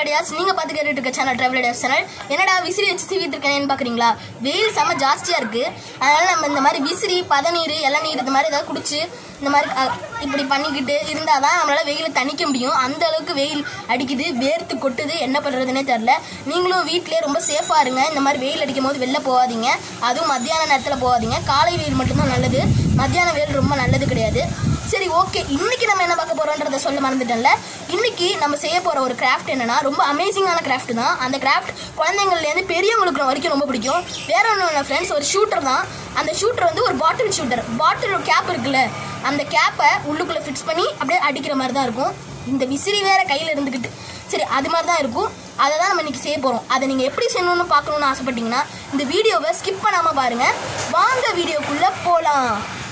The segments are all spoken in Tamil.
ஐடியாஸ் நீங்க பாத்து கேட்டுட்டு இருக்க சேனல் டிராவல் ஐடியாஸ் சேனல் என்னடா விசிறி வச்சு சீவிட்டு இருக்கேன்னு பாக்குறீங்களா வெயில் செம ஜாஸ்தியா இருக்கு அதனால நம்ம இந்த மாதிரி விசிறி பதநீர் இளநீர் இந்த மாதிரி ஏதாவது குடிச்சு இந்த மாதிரி அஹ், இப்படி பண்ணிக்கிட்டு இருந்தாதான் நம்மளால வெயில தணிக்க முடியும் அந்த அளவுக்கு வெயில் அடிக்குது வேர்த்து கொட்டுது என்ன பண்றதுனே தெரியல நீங்களும் வீட்டிலே ரொம்ப சேஃபா இருங்க இந்த மாதிரி வெயில் அடிக்கும் போது வெளில போகாதீங்க அதுவும் மத்தியான நேரத்துல போகாதீங்க காலை வெயில் மட்டும்தான் நல்லது மத்தியான வெயில் ரொம்ப நல்லது கிடையாது சரி ஓகே இன்னைக்கு நம்ம என்ன பார்க்க போறோன்றத சொல்ல மறந்துட்டேன்ல இன்னைக்கு நம்ம செய்ய போற ஒரு கிராஃப்ட் என்னன்னா ரொம்ப அமேசிங்கான கிராஃப்ட் தான் அந்த கிராஃப்ட் குழந்தைங்கள்லேருந்து பெரியவங்களுக்கு வரைக்கும் ரொம்ப பிடிக்கும் வேற ஒன்றும் இல்லை ஃப்ரெண்ட்ஸ் ஒரு ஷூட்டர் தான் அந்த ஷூட்டர் வந்து ஒரு பாட்டில் ஷூட்டர் பாட்டில் கேப் இருக்குல்ல அந்த கேப்பை உள்ளுக்குள்ள ஃபிக்ஸ் பண்ணி அப்படியே அடிக்கிற மாதிரி தான் இருக்கும் இந்த விசிறி வேற கையில் இருந்துக்கிட்டு சரி அது மாதிரி தான் இருக்கும் அதை தான் நம்ம இன்னைக்கு செய்ய போகிறோம் அதை நீங்கள் எப்படி செய்யணும்னு பார்க்கணுன்னு ஆசைப்பட்டீங்கன்னா இந்த வீடியோவை ஸ்கிப் பண்ணாமல் பாருங்கள் வாங்க வீடியோக்குள்ளே போகலாம்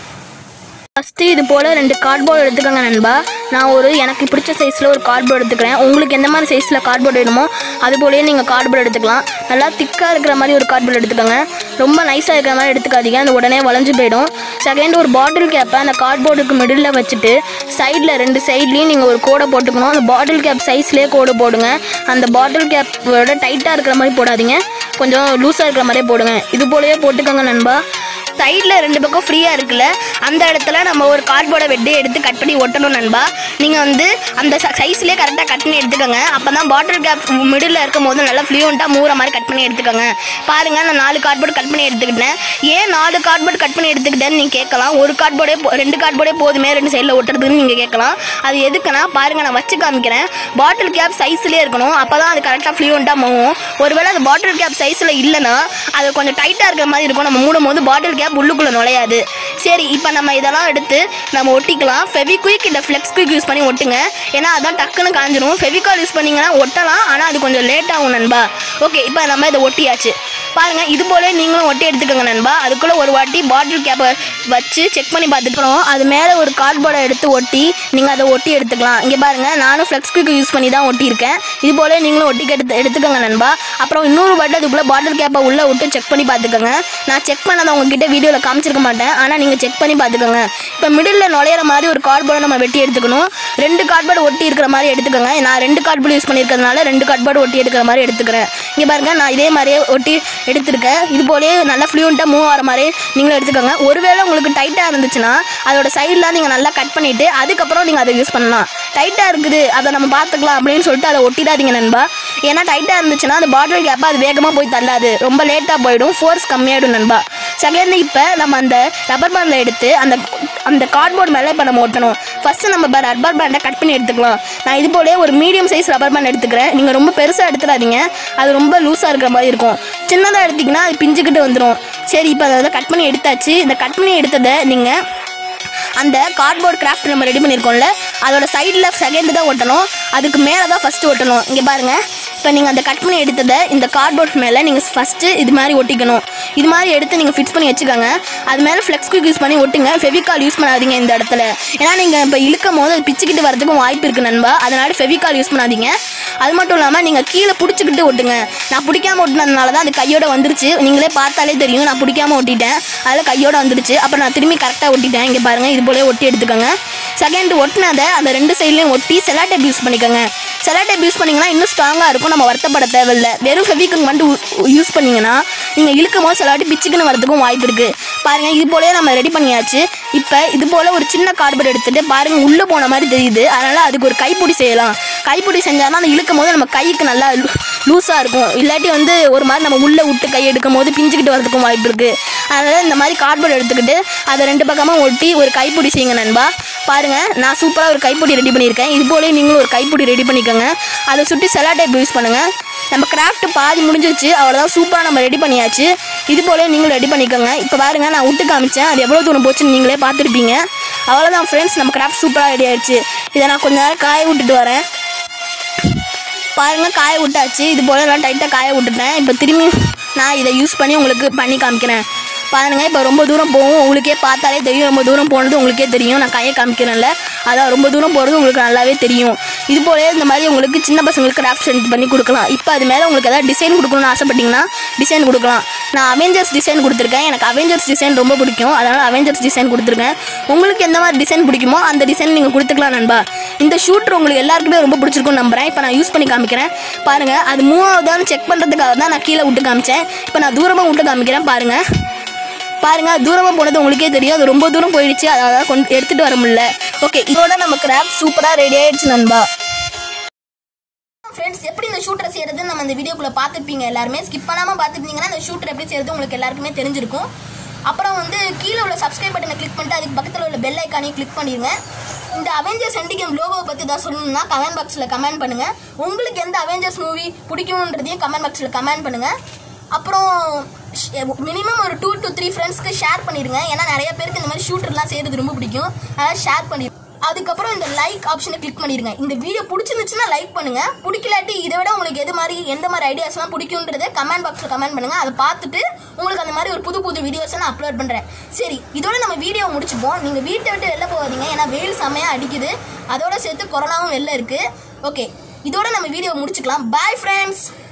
ஃபஸ்ட்டு இது போல் ரெண்டு கார்ட்போர்டு எடுத்துக்கோங்க நண்பா நான் ஒரு எனக்கு பிடிச்ச சைஸில் ஒரு கார்ட்போர்டு எடுத்துக்கிறேன் உங்களுக்கு எந்த மாதிரி சைஸில் கார்ட்போர்டு வேணுமோ அது போலயே நீங்கள் கார்ட்போர்டு எடுத்துக்கலாம் நல்லா திக்காக இருக்கிற மாதிரி ஒரு கார்ட்போர்டு எடுத்துக்கோங்க ரொம்ப நைஸாக இருக்கிற மாதிரி எடுத்துக்காதீங்க அது உடனே வளைஞ்சு போயிடும் செகண்ட் ஒரு பாட்டில் கேப்பை அந்த கார்ட்போர்டுக்கு மிடில் வச்சுட்டு சைடில் ரெண்டு சைட்லேயும் நீங்கள் ஒரு கோடை போட்டுக்கணும் அந்த பாட்டில் கேப் சைஸ்லேயே கோடு போடுங்க அந்த பாட்டில் கேப்போட டைட்டாக இருக்கிற மாதிரி போடாதீங்க கொஞ்சம் லூஸாக இருக்கிற மாதிரியே போடுங்க இது போலயே போட்டுக்கோங்க நண்பா சைடில் ரெண்டு பக்கம் ஃப்ரீயாக இருக்குல்ல அந்த இடத்துல நம்ம ஒரு கார்ட்போர்டை வெட்டி எடுத்து கட் பண்ணி ஒட்டணும் நண்பா நீங்கள் வந்து அந்த சைஸ்லேயே கரெக்டாக கட் பண்ணி எடுத்துக்கோங்க அப்போ தான் பாட்டில் கேப் மிடில் இருக்கும் போது நல்லா ஃப்ளூயண்ட்டாக மூற மாதிரி கட் பண்ணி எடுத்துக்கோங்க பாருங்கள் நான் நாலு கார்ட்போர்டு கட் பண்ணி எடுத்துக்கிட்டேன் ஏன் நாலு கார்ட்போர்டு கட் பண்ணி எடுத்துக்கிட்டேன்னு நீங்கள் கேட்கலாம் ஒரு கார்ட்போர்டே போ- ரெண்டு கார்ட்போர்டே போதுமே ரெண்டு சைடில் ஒட்டுறதுன்னு நீங்கள் கேட்கலாம் அது எதுக்குன்னா பாருங்கள் நான் வச்சு காமிக்கிறேன் பாட்டில் கேப் சைஸ்லேயே இருக்கணும் அப்போ தான் அது கரெக்டாக ஃப்ளூயண்ட்டாக மூவும் ஒருவேளை அது பாட்டில் கேப் சைஸில் இல்லைன்னா அது கொஞ்சம் டைட்டாக இருக்கிற மாதிரி இருக்கும் நம்ம மூடும் போது பாட்டில் கேப் உள்ளுக்குள்ளே நுழையாது சரி இப்போ நம்ம இதெல்லாம் எடுத்து நம்ம ஒட்டிக்கலாம் ஃபெவிக்விக் இல்லை ஃப்ளெக்ஸ் குயிக் யூஸ் பண்ணி ஒட்டுங்க ஏன்னா அதான் டக்குன்னு காஞ்சிரும் ஃபெவிகால் யூஸ் பண்ணிங்கன்னா ஒட்டலாம் ஆனால் அது கொஞ்சம் லேட் ஆகும் நண்பா ஓகே இப்போ நம்ம இதை ஒட்டியாச்சு பாருங்க இது போல நீங்களும் ஒட்டி எடுத்துக்கோங்க நண்பா அதுக்குள்ள ஒரு வாட்டி பாட்டில் கேப்பை வச்சு செக் பண்ணி பார்த்துக்கிறோம் அது மேலே ஒரு கார்ட்போர்டை எடுத்து ஒட்டி நீங்கள் அதை ஒட்டி எடுத்துக்கலாம் இங்கே பாருங்க நானும் ஃப்ளெக்ஸ் குயிக் யூஸ் பண்ணி தான் ஒட்டியிருக்கேன் இது போல நீங்களும் ஒட்டி எடுத்து எடுத்துக்கோங்க நண்பா அப்புறம் இன்னொரு வாட்டி அதுக்குள்ளே பாட்டில் கேப்பை உள்ளே விட்டு செக் பண்ணி பார்த்துக்கோங்க நான் செக் பண்ணதை உங்ககிட்ட வீடியோவில் காமிச்சிருக்க மாட்டேன் ஆனால் நீங்கள் செக் பண்ணி பார்த்துக்கோங்க இப்போ மிடில் நுழையிற மாதிரி ஒரு கார்ட்போர்டை நம்ம வெட்டி எடுத்துக்கணும் ரெண்டு கார்ட்போர்டு ஒட்டி இருக்கிற மாதிரி எடுத்துக்கோங்க நான் ரெண்டு கார்ட்போர்டு யூஸ் பண்ணியிருக்கிறதுனால ரெண்டு கார்ட்போர்டு ஒட்டி எடுக்கிற மாதிரி எடுத்துக்கிறேன் இங்கே பாருங்க நான் இதே மாதிரியே ஒட்டி எடுத்திருக்கேன் இது போலயே நல்லா ஃப்ளூயண்ட்டாக மூவ் ஆகிற மாதிரி நீங்களும் எடுத்துக்கோங்க ஒருவேளை உங்களுக்கு டைட்டாக இருந்துச்சுன்னா அதோட சைட்லாம் நீங்கள் நல்லா கட் பண்ணிவிட்டு அதுக்கப்புறம் நீங்கள் அதை யூஸ் பண்ணலாம் டைட்டாக இருக்குது அதை நம்ம பார்த்துக்கலாம் அப்படின்னு சொல்லிட்டு அதை ஒட்டிடாதீங்க நண்பா ஏன்னா டைட்டாக இருந்துச்சுன்னா அந்த பாட்டில் கேப்பை அது வேகமாக போய் தள்ளாது ரொம்ப லேட்டாக போயிடும் ஃபோர்ஸ் கம்மியாயிடும் நண்பா செகண்ட் இப்போ நம்ம அந்த ரப்பர் பேண்டில் எடுத்து அந்த அந்த கார்ட்போர்ட் மேலே இப்போ நம்ம ஒட்டணும் ஃபஸ்ட்டு நம்ம ரப்பர் பேண்டை கட் பண்ணி எடுத்துக்கலாம் நான் இது போலே ஒரு மீடியம் சைஸ் ரப்பர் பேண்ட் எடுத்துக்கிறேன் நீங்கள் ரொம்ப பெருசாக எடுத்துடாதீங்க அது ரொம்ப லூஸாக இருக்கிற மாதிரி இருக்கும் சின்னதாக எடுத்திங்கன்னா அது பிஞ்சுக்கிட்டு வந்துடும் சரி இப்போ அதை கட் பண்ணி எடுத்தாச்சு இந்த கட் பண்ணி எடுத்ததை நீங்கள் அந்த கார்ட்போர்ட் கிராஃப்ட் நம்ம ரெடி பண்ணியிருக்கோம்ல அதோட சைடில் செகண்ட் தான் ஒட்டணும் அதுக்கு மேலே தான் ஃபஸ்ட்டு ஒட்டணும் இங்கே பாருங்கள் இப்போ நீங்கள் அந்த கட் பண்ணி எடுத்ததை இந்த கார்ட்போர்ட் மேலே நீங்கள் ஃபஸ்ட்டு இது மாதிரி ஒட்டிக்கணும் இது மாதிரி எடுத்து நீங்கள் ஃபிக்ஸ் பண்ணி வச்சுக்கோங்க அது மேலே ஃப்ளெக்ஸ் குயிக் யூஸ் பண்ணி ஒட்டுங்க ஃபெவிகால் யூஸ் பண்ணாதீங்க இந்த இடத்துல ஏன்னா நீங்கள் இப்போ இழுக்கும் போது அது பிச்சுக்கிட்டு வரதுக்கும் வாய்ப்பு இருக்குது நண்பா அதனால ஃபெவிகால் யூஸ் பண்ணாதீங்க அது மட்டும் இல்லாமல் நீங்கள் கீழே பிடிச்சிக்கிட்டு ஒட்டுங்க நான் பிடிக்காம ஒட்டினதுனால தான் அது கையோட வந்துருச்சு நீங்களே பார்த்தாலே தெரியும் நான் பிடிக்காம ஒட்டிட்டேன் அதில் கையோட வந்துடுச்சு அப்புறம் நான் திரும்பி கரெக்டாக ஒட்டிட்டேன் இங்கே பாருங்கள் இது போலே ஒட்டி எடுத்துக்கோங்க செகண்ட் ஒட்டினதை அந்த ரெண்டு சைட்லேயும் ஒட்டி செலா டேப் யூஸ் பண்ணிக்கோங்க செலா டேப் யூஸ் பண்ணிங்கன்னா இன்னும் ஸ்ட்ராங்காக இருக்கும் நம்ம வருத்தப்பட தேவையில்லை வெறும் ஃபெவிக்கல் மட்டும் யூஸ் பண்ணிங்கன்னா நீங்கள் இழுக்கும் போது சிலவாட்டி பிச்சுக்குன்னு வரதுக்கும் வாய்ப்பு இருக்குது பாருங்கள் இது போலயே நம்ம ரெடி பண்ணியாச்சு இப்போ இது போல் ஒரு சின்ன கார்போர்ட் எடுத்துகிட்டு பாருங்கள் உள்ளே போன மாதிரி தெரியுது அதனால் அதுக்கு ஒரு கைப்பிடி செய்யலாம் கைப்பிடி செஞ்சால் தான் அந்த இழுக்கும் போது நம்ம கைக்கு நல்லா லூஸாக இருக்கும் இல்லாட்டி வந்து ஒரு மாதிரி நம்ம உள்ளே விட்டு கை எடுக்கும் போது பிஞ்சுக்கிட்டு வரதுக்கும் வாய்ப்பு இருக்குது அதனால் இந்த மாதிரி கார்ட்போர்ட் எடுத்துக்கிட்டு அதை ரெண்டு பக்கமாக ஒட்டி ஒரு கைப்பிடி செய்யுங்க நண்பா பாருங்கள் நான் சூப்பராக ஒரு கைப்பிடி ரெடி பண்ணியிருக்கேன் இது போலயே நீங்களும் ஒரு கைப்பிடி ரெடி பண்ணிக்கோங்க அதை சுற்றி செலா டைப் யூஸ் பண்ணுங்கள் நம்ம கிராஃப்ட் பாதி முடிஞ்சிருச்சு அவ்வளோதான் சூப்பராக நம்ம ரெடி பண்ணியாச்சு இது போல நீங்களும் ரெடி பண்ணிக்கோங்க இப்போ பாருங்கள் நான் விட்டு காமிச்சேன் அது எவ்வளோ தூரம் போச்சுன்னு நீங்களே பார்த்துருப்பீங்க அவ்வளோதான் ஃப்ரெண்ட்ஸ் நம்ம கிராஃப்ட் சூப்பராக ரெடி ஆயிடுச்சு இதை நான் கொஞ்ச நேரம் காய விட்டுட்டு வரேன் பாருங்கள் காய விட்டாச்சு இது போல எல்லாம் டைட்டாக காய விட்டுட்டேன் இப்போ திரும்பி நான் இதை யூஸ் பண்ணி உங்களுக்கு பண்ணி காமிக்கிறேன் பாருங்க இப்போ ரொம்ப தூரம் போகும் உங்களுக்கே பார்த்தாலே தெரியும் ரொம்ப தூரம் போனது உங்களுக்கே தெரியும் நான் கையை காமிக்கிறேன்ல அதான் ரொம்ப தூரம் போகிறது உங்களுக்கு நல்லாவே தெரியும் இது போலே இந்த மாதிரி உங்களுக்கு சின்ன பசங்களுக்கு கிராஃப்ட் செஞ்சு பண்ணி கொடுக்கலாம் இப்போ அது மேலே உங்களுக்கு ஏதாவது டிசைன் கொடுக்கணும்னு ஆசைப்பட்டீங்கன்னா டிசைன் கொடுக்கலாம் நான் அவெஞ்சர்ஸ் டிசைன் கொடுத்துருக்கேன் எனக்கு அவெஞ்சர்ஸ் டிசைன் ரொம்ப பிடிக்கும் அதனால் அவெஞ்சர்ஸ் டிசைன் கொடுத்துருக்கேன் உங்களுக்கு எந்த மாதிரி டிசைன் பிடிக்குமோ அந்த டிசைன் நீங்கள் கொடுத்துக்கலாம் நண்பா இந்த ஷூட்டர் உங்களுக்கு எல்லாருக்குமே ரொம்ப பிடிச்சிருக்கும்னு நம்புறேன் இப்போ நான் யூஸ் பண்ணி காமிக்கிறேன் பாருங்கள் அது மூவாவதான்னு செக் பண்ணுறதுக்காக தான் நான் கீழே விட்டு காமிச்சேன் இப்போ நான் தூரமாக விட்டு காமிக்கிறேன் பாருங்கள் பாருங்க தூரமாக போனது உங்களுக்கே தெரியும் அது ரொம்ப தூரம் போயிடுச்சு அதாவது கொண்டு எடுத்துகிட்டு வர முடியல ஓகே இதோட நம்ம கிராஃப்ட் சூப்பராக ரெடி ஆயிடுச்சு நண்பா ஃப்ரெண்ட்ஸ் எப்படி இந்த ஷூட்டரை செய்யறது நம்ம இந்த வீடியோக்குள்ள பார்த்துருப்பீங்க எல்லாருமே ஸ்கிப் பண்ணாமல் பார்த்துருந்தீங்கன்னா இந்த ஷூட்டர் எப்படி செய்யறது உங்களுக்கு எல்லாருக்குமே தெரிஞ்சிருக்கும் அப்புறம் வந்து கீழே உள்ள சப்ஸ்கிரைப் பட்டனை கிளிக் பண்ணிட்டு அதுக்கு பக்கத்தில் உள்ள பெல் ஐக்கானையும் கிளிக் பண்ணிடுங்க இந்த அவெஞ்சர்ஸ் எண்டிகேம் லோகோவை பற்றி தான் சொல்லணும்னா கமெண்ட் பாக்ஸில் கமெண்ட் பண்ணுங்க உங்களுக்கு எந்த அவெஞ்சர்ஸ் மூவி பிடிக்கும்ன்றதையும் கமெண்ட் பாக்ஸில் கமெண்ட் பண்ணுங்க அப்புறம் மினிமம் ஒரு டூ டு த்ரீ ஃப்ரெண்ட்ஸ்க்கு ஷேர் பண்ணிடுங்க ஏன்னா நிறைய பேருக்கு இந்த மாதிரி ஷூட்டர்லாம் செய்கிறது ரொம்ப பிடிக்கும் அதனால் ஷேர் பண்ணிடுங்க அதுக்கப்புறம் இந்த லைக் ஆப்ஷனை கிளிக் பண்ணிடுங்க இந்த வீடியோ பிடிச்சிருந்துச்சுன்னா லைக் பண்ணுங்க பிடிக்கலாட்டி இதை விட உங்களுக்கு எது மாதிரி எந்த மாதிரி ஐடியாஸ்லாம் பிடிக்குன்றதை கமெண்ட் பாக்ஸில் கமெண்ட் பண்ணுங்க அதை பார்த்துட்டு உங்களுக்கு அந்த மாதிரி ஒரு புது புது வீடியோஸை நான் அப்லோட் பண்ணுறேன் சரி இதோட நம்ம வீடியோ முடிச்சுப்போம் நீங்கள் வீட்டை விட்டு வெளில போகாதீங்க ஏன்னா வெயில் செம்மையாக அடிக்குது அதோட சேர்த்து கொரோனாவும் வெளில இருக்குது ஓகே இதோட நம்ம வீடியோ முடிச்சுக்கலாம் பாய் ஃப்ரெண்ட்ஸ்